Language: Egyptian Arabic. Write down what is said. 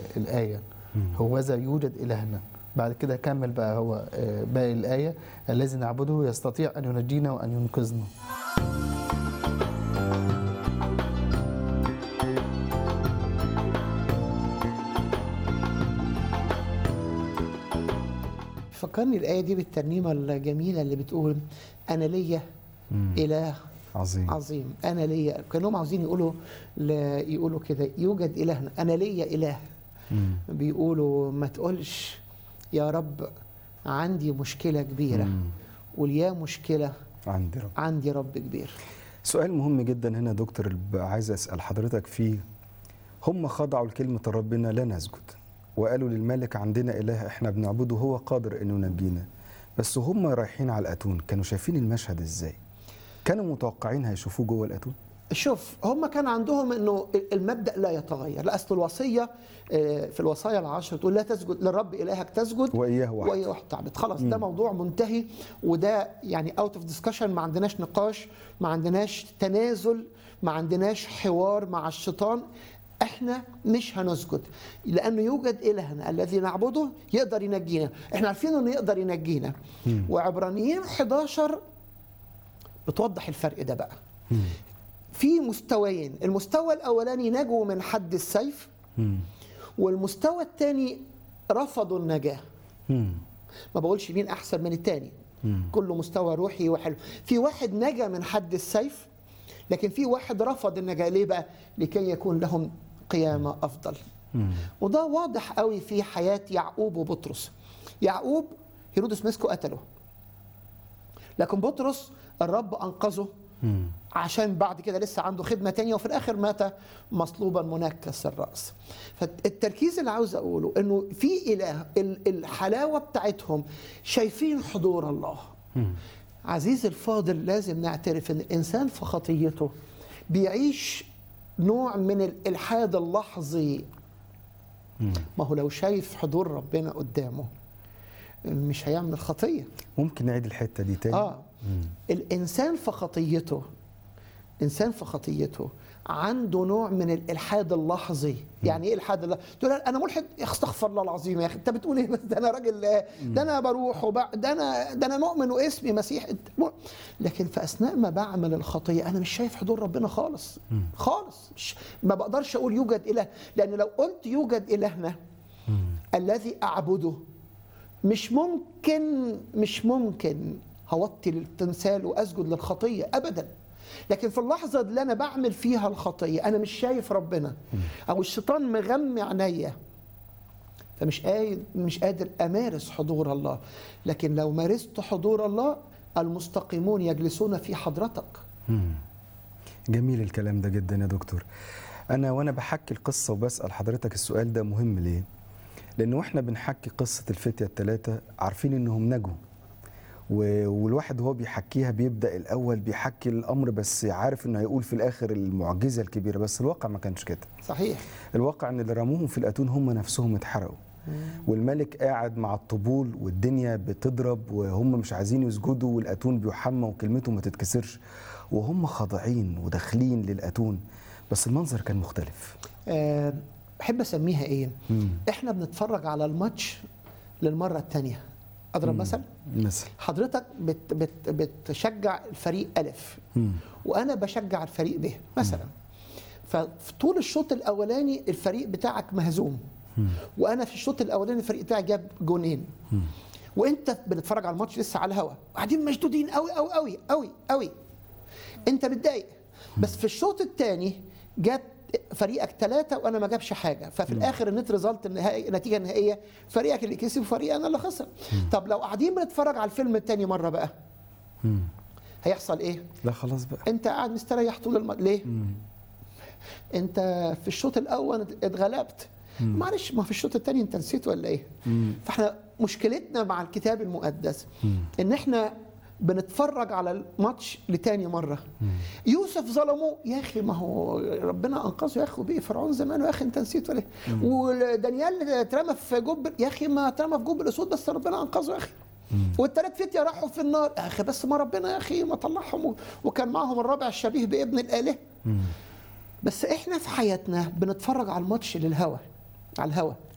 الايه هوذا يوجد الهنا بعد كده كمل بقى هو آه، باقي الايه الذي نعبده يستطيع ان ينجينا وان ينقذنا فكرني الآية دي بالترنيمة الجميلة اللي بتقول أنا ليا إله عظيم عظيم أنا ليا كانهم عاوزين يقولوا ل... يقولوا كده يوجد إلهنا أنا ليا إله مم. بيقولوا ما تقولش يا رب عندي مشكلة كبيرة مم. وليا مشكلة عندي رب عندي رب كبير سؤال مهم جدا هنا يا دكتور اللي بقى عايز اسال حضرتك فيه هم خضعوا لكلمه ربنا لا نسجد وقالوا للملك عندنا اله احنا بنعبده هو قادر انه ينجينا بس هم رايحين على الاتون كانوا شايفين المشهد ازاي كانوا متوقعين هيشوفوه جوه الاتون شوف هم كان عندهم انه المبدا لا يتغير لا اصل الوصيه آه، في الوصايا العشر تقول لا تسجد للرب الهك تسجد واياه واحد واي واحد تعبد خلاص ده موضوع منتهي وده يعني اوت اوف ديسكشن ما عندناش نقاش ما عندناش تنازل ما عندناش حوار مع الشيطان احنا مش هنسجد لانه يوجد الهنا الذي نعبده يقدر ينجينا احنا عارفين انه يقدر ينجينا وعبرانيين 11 بتوضح الفرق ده بقى في مستويين المستوى الاولاني نجوا من حد السيف مم. والمستوى الثاني رفضوا النجاه مم. ما بقولش مين احسن من التاني مم. كله مستوى روحي وحلو في واحد نجا من حد السيف لكن في واحد رفض النجاه ليه بقى لكي يكون لهم قيامه افضل مم. وده واضح قوي في حياه يعقوب وبطرس يعقوب هيرودس مسكه قتله لكن بطرس الرب انقذه مم. عشان بعد كده لسه عنده خدمة تانية وفي الآخر مات مصلوبا منكس الرأس فالتركيز اللي عاوز أقوله أنه في إله ال- الحلاوة بتاعتهم شايفين حضور الله مم. عزيزي الفاضل لازم نعترف أن الإنسان في خطيته بيعيش نوع من الإلحاد اللحظي مم. ما هو لو شايف حضور ربنا قدامه مش هيعمل الخطية ممكن نعيد الحته دي تاني اه الانسان في خطيته انسان في خطيته عنده نوع من الالحاد اللحظي يعني ايه الحاد اللحظي تقول انا ملحد يا أخي استغفر الله العظيم يا اخي انت بتقول ايه بس ده انا راجل ده انا بروح وبع... ده انا ده انا مؤمن واسمي مسيح أنت م- لكن في اثناء ما بعمل الخطيه انا مش شايف حضور ربنا خالص خالص مش ما بقدرش اقول يوجد اله لان لو قلت يوجد الهنا الذي اعبده مش ممكن مش ممكن هوطي للتمثال واسجد للخطيه ابدا لكن في اللحظه اللي انا بعمل فيها الخطيه انا مش شايف ربنا او الشيطان مغمي عينيا فمش قادر مش قادر امارس حضور الله لكن لو مارست حضور الله المستقيمون يجلسون في حضرتك مم. جميل الكلام ده جدا يا دكتور انا وانا بحكي القصه وبسال حضرتك السؤال ده مهم ليه لان واحنا بنحكي قصه الفتيه الثلاثه عارفين انهم نجوا و- والواحد وهو بيحكيها بيبدا الاول بيحكي الامر بس عارف انه هيقول في الاخر المعجزه الكبيره بس الواقع ما كانش كده صحيح الواقع ان اللي رموهم في الاتون هم نفسهم اتحرقوا والملك قاعد مع الطبول والدنيا بتضرب وهم مش عايزين يسجدوا والاتون بيحمى وكلمته ما تتكسرش وهم خاضعين وداخلين للاتون بس المنظر كان مختلف أه بحب اسميها ايه مم. احنا بنتفرج على الماتش للمره الثانيه اضرب مثل مثل حضرتك بت بت بتشجع الفريق ألف مم. وأنا بشجع الفريق ب مثلا ففي طول الشوط الأولاني الفريق بتاعك مهزوم وأنا في الشوط الأولاني الفريق بتاعي جاب جونين وأنت بنتفرج على الماتش لسه على الهوا قاعدين مشدودين قوي قوي قوي قوي قوي أنت متضايق بس في الشوط الثاني جاب فريقك ثلاثة وأنا ما جابش حاجة ففي الآخر النت ريزلت النهائي النتيجة النهائية فريقك اللي كسب وفريق أنا اللي خسر طب لو قاعدين بنتفرج على الفيلم الثاني مرة بقى مم. هيحصل ايه؟ لا خلاص بقى انت قاعد مستريح طول الم... ليه؟ انت في الشوط الاول اتغلبت معلش ما في الشوط الثاني انت نسيت ولا ايه؟ فاحنا مشكلتنا مع الكتاب المقدس ان احنا بنتفرج على الماتش لتاني مره يوسف ظلموه يا اخي ما هو ربنا انقذه يا اخي وبقي فرعون زمان يا اخي انت نسيت ولا ايه؟ ودانيال اترمى في جب يا اخي ما اترمى في جب الاسود بس ربنا انقذه يا اخي والثلاث فتية راحوا في النار يا اخي بس ما ربنا يا اخي ما طلعهم و- وكان معهم الرابع الشبيه بابن الاله بس احنا في حياتنا بنتفرج على الماتش للهوا على الهوا